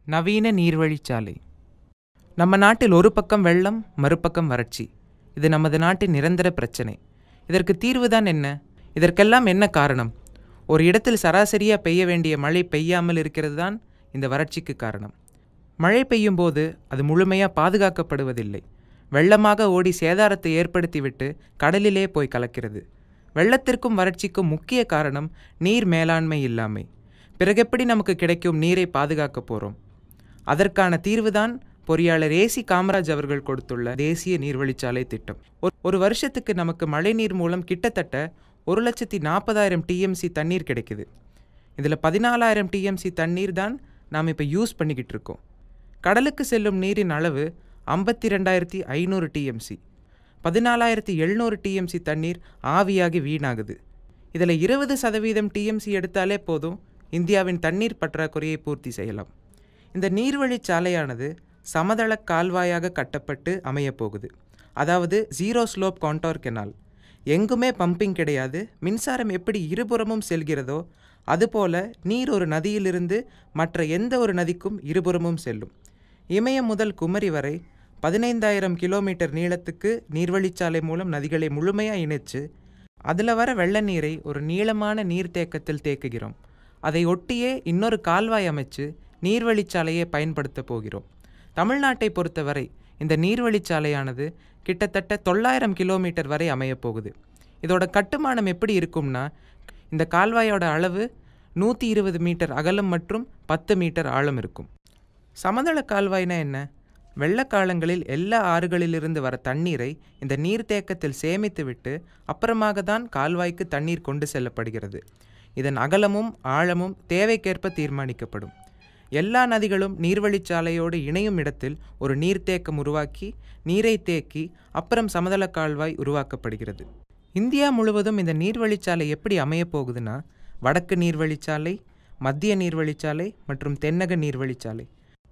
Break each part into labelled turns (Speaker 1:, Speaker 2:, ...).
Speaker 1: நவீன நீர்வழிச்சாலை நம்ம நாட்டில் ஒரு பக்கம் வெள்ளம் மறுபக்கம் வறட்சி இது நமது நாட்டின் நிரந்தர பிரச்சனை இதற்கு தீர்வுதான் என்ன இதற்கெல்லாம் என்ன காரணம் ஒரு இடத்தில் சராசரியாக பெய்ய வேண்டிய மழை பெய்யாமல் இருக்கிறது தான் இந்த வறட்சிக்கு காரணம் மழை பெய்யும் போது அது முழுமையாக பாதுகாக்கப்படுவதில்லை வெள்ளமாக ஓடி சேதாரத்தை ஏற்படுத்திவிட்டு கடலிலே போய் கலக்கிறது வெள்ளத்திற்கும் வறட்சிக்கும் முக்கிய காரணம் நீர் மேலாண்மை இல்லாமை பிறகெப்படி நமக்கு கிடைக்கும் நீரை பாதுகாக்க போகிறோம் அதற்கான தீர்வுதான் பொறியாளர் ஏசி காமராஜ் அவர்கள் கொடுத்துள்ள தேசிய நீர்வழிச்சாலை திட்டம் ஒரு- ஒரு வருஷத்துக்கு நமக்கு மழைநீர் மூலம் கிட்டத்தட்ட ஒரு லட்சத்தி நாற்பதாயிரம் டிஎம்சி தண்ணீர் கிடைக்குது இதில் பதினாலாயிரம் டிஎம்சி தண்ணீர் தான் நாம் இப்போ யூஸ் பண்ணிக்கிட்டு இருக்கோம் கடலுக்கு செல்லும் நீரின் அளவு ஐம்பத்தி ரெண்டாயிரத்தி ஐநூறு டிஎம்சி பதினாலாயிரத்தி எழுநூறு டிஎம்சி தண்ணீர் ஆவியாகி வீணாகுது இதில் இருபது சதவீதம் டிஎம்சி எடுத்தாலே போதும் இந்தியாவின் தண்ணீர் பற்றாக்குறையை பூர்த்தி செய்யலாம் இந்த நீர்வழிச் சாலையானது சமதள கால்வாயாக கட்டப்பட்டு அமையப் போகுது அதாவது ஜீரோ ஸ்லோப் கான்டோர் கெனால் எங்குமே பம்பிங் கிடையாது மின்சாரம் எப்படி இருபுறமும் செல்கிறதோ அதுபோல நீர் ஒரு நதியிலிருந்து மற்ற எந்த ஒரு நதிக்கும் இருபுறமும் செல்லும் இமயம் முதல் குமரி வரை பதினைந்தாயிரம் கிலோமீட்டர் நீளத்துக்கு நீர்வழிச்சாலை மூலம் நதிகளை முழுமையாக இணைச்சு அதில் வர வெள்ள நீரை ஒரு நீளமான நீர்த்தேக்கத்தில் தேக்குகிறோம் அதை ஒட்டியே இன்னொரு கால்வாய் அமைச்சு நீர்வழிச்சாலையை பயன்படுத்த போகிறோம் தமிழ்நாட்டை பொறுத்தவரை இந்த நீர்வழிச்சாலையானது கிட்டத்தட்ட தொள்ளாயிரம் கிலோமீட்டர் வரை அமையப் போகுது இதோட கட்டுமானம் எப்படி இருக்கும்னா இந்த கால்வாயோட அளவு நூற்றி இருபது மீட்டர் அகலம் மற்றும் பத்து மீட்டர் ஆழம் இருக்கும் சமதள கால்வாய்னா என்ன வெள்ளக்காலங்களில் எல்லா ஆறுகளிலிருந்து வர தண்ணீரை இந்த நீர்த்தேக்கத்தில் சேமித்துவிட்டு அப்புறமாக தான் கால்வாய்க்கு தண்ணீர் கொண்டு செல்லப்படுகிறது இதன் அகலமும் ஆழமும் தேவைக்கேற்ப தீர்மானிக்கப்படும் எல்லா நதிகளும் நீர்வழிச்சாலையோடு இணையும் இடத்தில் ஒரு நீர்த்தேக்கம் உருவாக்கி நீரை தேக்கி அப்புறம் சமதள கால்வாய் உருவாக்கப்படுகிறது இந்தியா முழுவதும் இந்த நீர்வழிச்சாலை எப்படி அமையப் போகுதுன்னா வடக்கு நீர்வழிச்சாலை மத்திய நீர்வழிச்சாலை மற்றும் தென்னக நீர்வழிச்சாலை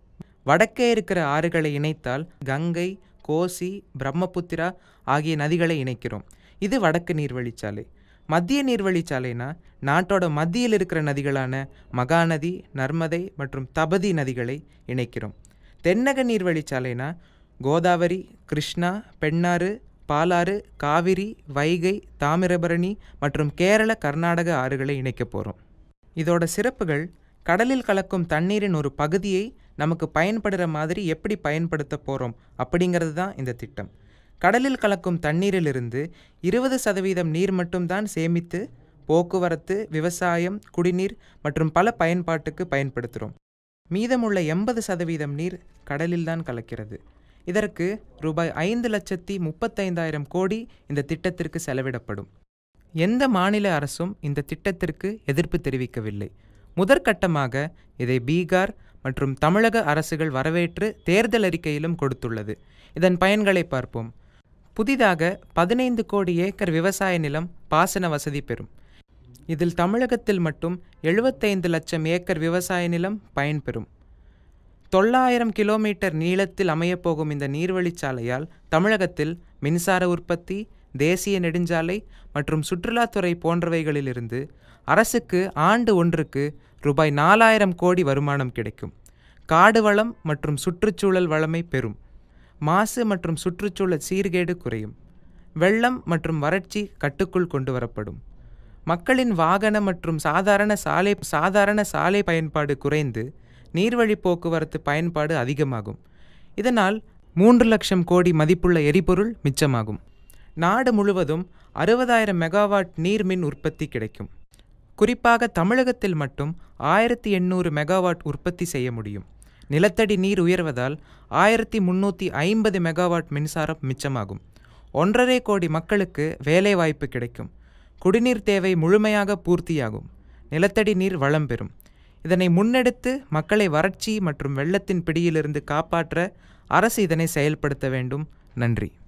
Speaker 1: வடக்கே இருக்கிற ஆறுகளை இணைத்தால் கங்கை கோசி பிரம்மபுத்திரா ஆகிய நதிகளை இணைக்கிறோம் இது வடக்கு நீர்வழிச்சாலை மத்திய நீர்வழிச்சாலைனா நாட்டோட மத்தியில் இருக்கிற நதிகளான மகாநதி நர்மதை மற்றும் தபதி நதிகளை இணைக்கிறோம் தென்னக நீர்வழிச்சாலைனா கோதாவரி கிருஷ்ணா பெண்ணாறு பாலாறு காவிரி வைகை தாமிரபரணி மற்றும் கேரள கர்நாடக ஆறுகளை இணைக்க போகிறோம் இதோட சிறப்புகள் கடலில் கலக்கும் தண்ணீரின் ஒரு பகுதியை நமக்கு பயன்படுற மாதிரி எப்படி பயன்படுத்த போகிறோம் அப்படிங்கிறது தான் இந்த திட்டம் கடலில் கலக்கும் தண்ணீரிலிருந்து இருபது சதவீதம் நீர் மட்டும்தான் சேமித்து போக்குவரத்து விவசாயம் குடிநீர் மற்றும் பல பயன்பாட்டுக்கு பயன்படுத்துகிறோம் மீதமுள்ள எண்பது சதவீதம் நீர் கடலில்தான் கலக்கிறது இதற்கு ரூபாய் ஐந்து லட்சத்தி முப்பத்தைந்தாயிரம் கோடி இந்த திட்டத்திற்கு செலவிடப்படும் எந்த மாநில அரசும் இந்த திட்டத்திற்கு எதிர்ப்பு தெரிவிக்கவில்லை முதற்கட்டமாக இதை பீகார் மற்றும் தமிழக அரசுகள் வரவேற்று தேர்தல் அறிக்கையிலும் கொடுத்துள்ளது இதன் பயன்களை பார்ப்போம் புதிதாக பதினைந்து கோடி ஏக்கர் விவசாய நிலம் பாசன வசதி பெறும் இதில் தமிழகத்தில் மட்டும் எழுபத்தைந்து லட்சம் ஏக்கர் விவசாய நிலம் பயன்பெறும் தொள்ளாயிரம் கிலோமீட்டர் நீளத்தில் அமையப்போகும் இந்த நீர்வழிச்சாலையால் தமிழகத்தில் மின்சார உற்பத்தி தேசிய நெடுஞ்சாலை மற்றும் சுற்றுலாத்துறை போன்றவைகளிலிருந்து அரசுக்கு ஆண்டு ஒன்றுக்கு ரூபாய் நாலாயிரம் கோடி வருமானம் கிடைக்கும் காடு வளம் மற்றும் சுற்றுச்சூழல் வளமை பெறும் மாசு மற்றும் சுற்றுச்சூழல் சீர்கேடு குறையும் வெள்ளம் மற்றும் வறட்சி கட்டுக்குள் கொண்டு வரப்படும் மக்களின் வாகன மற்றும் சாதாரண சாலை சாதாரண சாலை பயன்பாடு குறைந்து நீர்வழி போக்குவரத்து பயன்பாடு அதிகமாகும் இதனால் மூன்று லட்சம் கோடி மதிப்புள்ள எரிபொருள் மிச்சமாகும் நாடு முழுவதும் அறுபதாயிரம் மெகாவாட் நீர்மின் உற்பத்தி கிடைக்கும் குறிப்பாக தமிழகத்தில் மட்டும் ஆயிரத்தி எண்ணூறு மெகாவாட் உற்பத்தி செய்ய முடியும் நிலத்தடி நீர் உயர்வதால் ஆயிரத்தி முந்நூற்றி ஐம்பது மெகாவாட் மின்சாரம் மிச்சமாகும் ஒன்றரை கோடி மக்களுக்கு வேலைவாய்ப்பு கிடைக்கும் குடிநீர் தேவை முழுமையாக பூர்த்தியாகும் நிலத்தடி நீர் வளம் பெறும் இதனை முன்னெடுத்து மக்களை வறட்சி மற்றும் வெள்ளத்தின் பிடியிலிருந்து காப்பாற்ற அரசு இதனை செயல்படுத்த வேண்டும் நன்றி